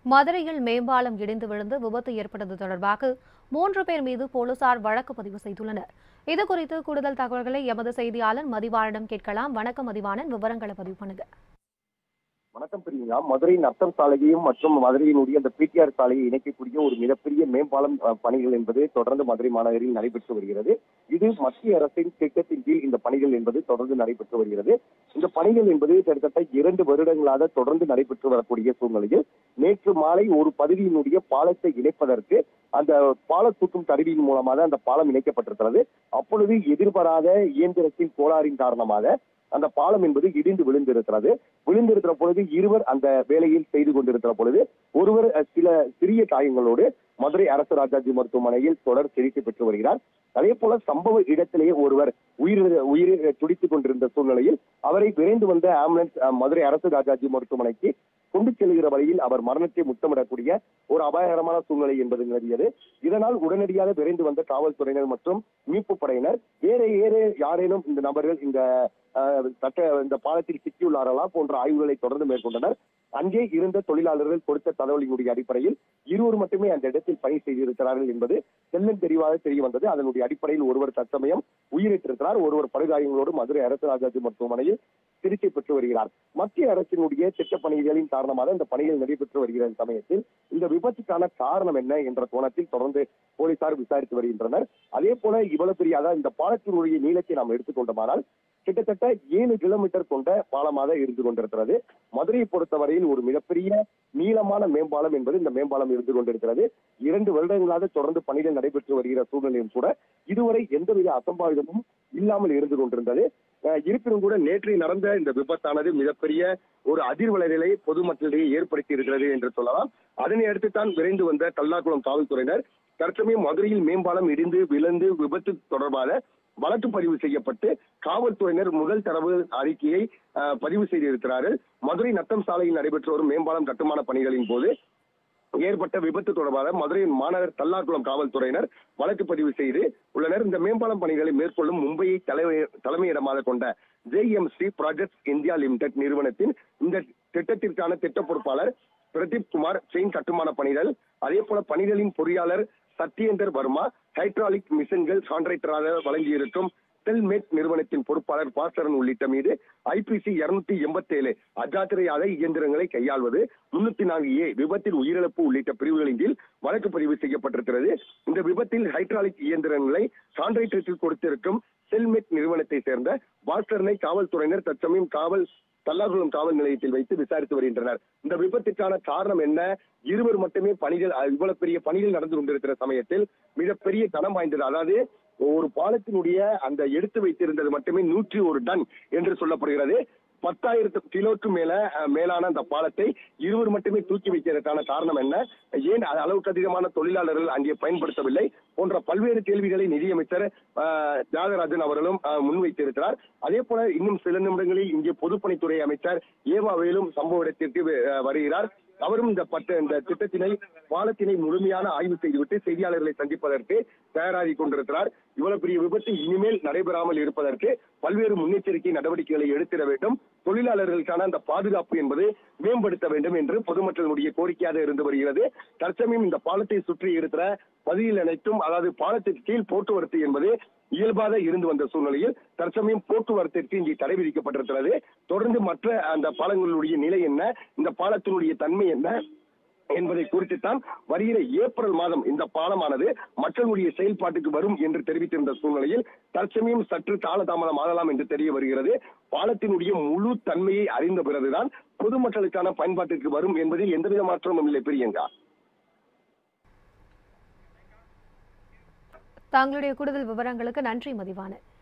மதுரையில் மேம்பாலம் இடிந்து விழுந்து விபத்து ஏற்பட்டது தொடர்பாக மூன்று பேர் மீது போலீசார் வழக்கு பதிவு செய்துள்ளனர் இதுகுறித்து கூடுதல் தகவல்களை எமது செய்தியாளர் மதிவானிடம் கேட்கலாம் வணக்கம் மதிவாணன் விவரங்களை பதிவு பண்ணுங்க வணக்கம் பிரியா மதுரை நத்தம் சாலையையும் மற்றும் மதுரையினுடைய அந்த பிடிஆர் சாலையை இணைக்கக்கூடிய ஒரு மிகப்பெரிய மேம்பாலம் அஹ், பணிகள் என்பது தொடர்ந்து மதுரை மாநகரில் நடைபெற்று வருகிறது இது மத்திய அரசின் திட்டத்தின் கீழ் இந்த பணிகள் என்பது தொடர்ந்து நடைபெற்று வருகிறது இந்த பணிகள் என்பது கிட்டத்தட்ட இரண்டு வருடங்களாக தொடர்ந்து நடைபெற்று வரக்கூடிய சூழ்நிலையில் நேற்று மாலை ஒரு பகுதியினுடைய பாலத்தை இணைப்பதற்கு அந்த பால தூக்கும் கருவியின் மூலமாக அந்த பாலம் இணைக்கப்பட்டிருக்கிறது அப்பொழுது எதிர்பாராத இயந்திரத்தின் கோளாறின் காரணமாக அந்த பாலம் என்பது இடிந்து விழுந்திருக்கிறது விழுந்திருக்கிற பொழுது இருவர் அந்த வேலையில் செய்து கொண்டிருக்கிற பொழுது ஒருவர் அஹ், சில சிறிய காயங்களோடு மதுரை அரசு ராஜாஜி மருத்துவமனையில் தொடர் சிகிச்சை பெற்று வருகிறார் அதே போல சம்பவ இடத்திலேயே ஒருவர் உயிர் உயிர் துடித்துக் கொண்டிருந்த சூழ்நிலையில் அவரை விரைந்து வந்த ஆம்புலன்ஸ் அஹ், மதுரை அரசு ராஜாஜி மருத்துவமனைக்கு கொண்டு செல்கிற வழியில் அவர் மரணத்தை முத்தமிடக்கூடிய ஒரு அபாயகரமான சூழ்நிலை என்பது நிலவியது இதனால் உடனடியாக விரைந்து வந்த காவல்துறையினர் மற்றும் மீட்பு படையினர் ஏற ஏற யாரேனும் இந்த நபர்கள் இந்த அஹ், சட்ட இந்த பாலத்தில் சிக்கியுள்ளார்களா போன்ற ஆய்வுகளை தொடர்ந்து மேற்கொண்டனர் அங்கே இருந்த தொழிலாளர்கள் கொடுத்த தகவலினுடைய அடிப்படையில் இருவர் மட்டுமே அந்த இடத்தில் பணி செய்திருக்கிறார்கள் என்பது தெல்லன் தெளிவாக தெரிய வந்தது அதனுடைய அடிப்படையில் ஒருவர் தற்சமயம் உயிரிட்டிருக்கிறார் ஒருவர் படுகாயங்களோடு மதுரை அரசு ராஜாஜி மருத்துவமனையில் சிகிச்சை பெற்று வருகிறார் மத்திய அரசினுடைய திட்டப் பணிகளின் காரணமாக இந்த பணிகள் நடைபெற்று வருகிற சமயத்தில் இந்த விபத்துக்கான காரணம் என்ன என்ற கோணத்தில் தொடர்ந்து போலீசார் விசாரித்து வருகின்றனர் அதே போல இவ்வளவு பெரிய அதாவது இந்த பாலத்தினுடைய நீளத்தை நாம் எடுத்துக்கொண்டோமானால் கிட்டத்தட்ட ஏழு கிலோமீட்டர் கொண்ட பாலமாக இருந்து கொண்டிருக்கிறது மதுரையை பொறுத்தவரையில் ஒரு மிகப்பெரிய நீளமான மேம்பாலம் என்பது இந்த மேம்பாலம் இருந்து கொண்டிருக்கிறது இரண்டு வருடங்களாக தொடர்ந்து பணிகள் நடைபெற்று வருகிற சூழ்நிலையும் கூட இதுவரை எந்தவித அசம்பாவிதமும் இல்லாமல் இருந்து கொண்டிருந்தது அஹ் இருப்பினும் கூட நேற்று நடந்த இந்த விபத்தானது மிகப்பெரிய ஒரு அதிர்வலைகளை பொதுமக்களிடையே ஏற்படுத்தி இருக்கிறது என்று சொல்லலாம் அதனை அடுத்து தான் விரைந்து வந்த கல்லாக்குளம் காவல்துறையினர் தற்சமயம் மதுரையில் மேம்பாலம் இடிந்து விழுந்து விபத்து தொடர்பாக வழக்கு பதிவு செய்யப்பட்டு காவல்துறையினர் முதல் தரவு அறிக்கையை அஹ், பதிவு செய்திருக்கிறார்கள் மதுரை நத்தம் சாலையில் நடைபெற்று வரும் மேம்பாலம் கட்டுமான பணிகளின் போது ஏற்பட்ட விபத்து தொடர்பாக மதுரை மாநகர் தல்லார்குளம் காவல்துறையினர் வழக்கு பதிவு செய்து உள்ளனர் இந்த மேம்பாலம் பணிகளை மேற்கொள்ளும் மும்பையை தலைமை தலைமையிடமாக கொண்ட ஜேஎம்சி ப்ராஜெக்ட்ஸ் இந்தியா லிமிடெட் நிறுவனத்தின் இந்த திட்டத்திற்கான திட்ட பொறுப்பாளர் பிரதீப் குமார் செயின் கட்டுமான பணிகள் அதே போல பணிகளின் பொறியாளர் சத்யேந்தர் வர்மா ஹைட்ராலிக் மிஷின்கள் சான்றைட்டராக வழங்கியிருக்கும் செல்மேட் நிறுவனத்தின் பொறுப்பாளர் பாஸ்கரன் உள்ளிட்ட மீது ஐபிசி இருநூத்தி எண்பத்தி ஏழு அஜாத்திரையாக இயந்திரங்களை கையாள்வது முன்னூத்தி நான்கு ஏ விபத்தில் உயிரிழப்பு உள்ளிட்ட பிரிவுகளின் கீழ் வழக்கு பதிவு செய்யப்பட்டிருக்கிறது இந்த விபத்தில் ஹைட்ராலிக் இயந்திரங்களை சான்றைட்டத்தில் கொடுத்திருக்கும் செல்மெட் நிறுவனத்தை சேர்ந்த பாஸ்கரனை காவல்துறையினர் தற்சமயம் காவல் தல்லாகுளம் காவல் நிலையத்தில் வைத்து விசாரித்து வருகின்றனர் இந்த விபத்திற்கான காரணம் என்ன இருவர் மட்டுமே பணிகள் அஹ், இவ்வளவு பெரிய பணிகள் நடந்து கொண்டிருக்கிற சமயத்தில் மிகப்பெரிய கனம் வாய்ந்தது அதாவது ஒரு பாலத்தினுடைய அந்த எடுத்து வைத்திருந்தது மட்டுமே நூற்றி ஒரு டன் என்று சொல்லப்படுகிறது பத்தாயிரத்து கிலோக்கு மேல அஹ், மேலான அந்த பாலத்தை இருவர் மட்டுமே தூக்கி வைக்கிறதுக்கான காரணம் என்ன ஏன் அது அளவுக்கு அதிகமான தொழிலாளர்கள் அங்கே பயன்படுத்தவில்லை போன்ற பல்வேறு கேள்விகளை நிதியமைச்சர் அஹ், தியாகராஜன் அவர்களும் அஹ், முன்வைத்திருக்கிறார் அதே போல இன்னும் சில நிமிடங்களில் இங்கே பொதுப்பணித்துறை அமைச்சர் ஏவா வேலும் சம்பவ இடத்திற்கு அஹ், வருகிறார் அவரும் இந்த பட்ட இந்த திட்டத்தினை பாலத்தினை முழுமையான ஆய்வு செய்துவிட்டு செய்தியாளர்களை சந்திப்பதற்கு தயாராகி கொண்டிருக்கிறார் இவ்வளவு பெரிய விபத்து இனிமேல் நடைபெறாமல் இருப்பதற்கு பல்வேறு முன்னெச்சரிக்கை நடவடிக்கைகளை எடுத்திட வேண்டும் தொழிலாளர்களுக்கான அந்த பாதுகாப்பு என்பது மேம்படுத்த வேண்டும் என்று பொதுமக்களுடைய கோரிக்கையாக இருந்து வருகிறது தற்சமயம் இந்த பாலத்தை சுற்றி இருக்கிற பகுதியில் அனைத்தும் அதாவது பாலத்திற்கு கீழ் போக்குவரத்து என்பது இயல்பாக இருந்து வந்த சூழ்நிலையில் தற்சமயம் போக்குவரத்திற்கு இங்கே தடை விதிக்கப்பட்டிருக்கிறது தொடர்ந்து மற்ற அந்த பாலங்களுடைய நிலை என்ன இந்த பாலத்தினுடைய தன்மை என்ன என்பதை குறித்துத்தான் வருகிற ஏப்ரல் மாதம் இந்த பாலமானது மக்களுடைய செயல்பாட்டுக்கு வரும் என்று தெரிவித்திருந்த சூழ்நிலையில் தற்சமயம் சற்று காலதாமதம் ஆகலாம் என்று தெரிய வருகிறது பாலத்தினுடைய முழு தன்மையை அறிந்த பிறகுதான் பொதுமக்களுக்கான பயன்பாட்டிற்கு வரும் என்பதில் எந்தவித மாற்றமும் இல்லை பிரியங்கா தங்களுடைய கூடுதல் விவரங்களுக்கு நன்றி மதிவாணன்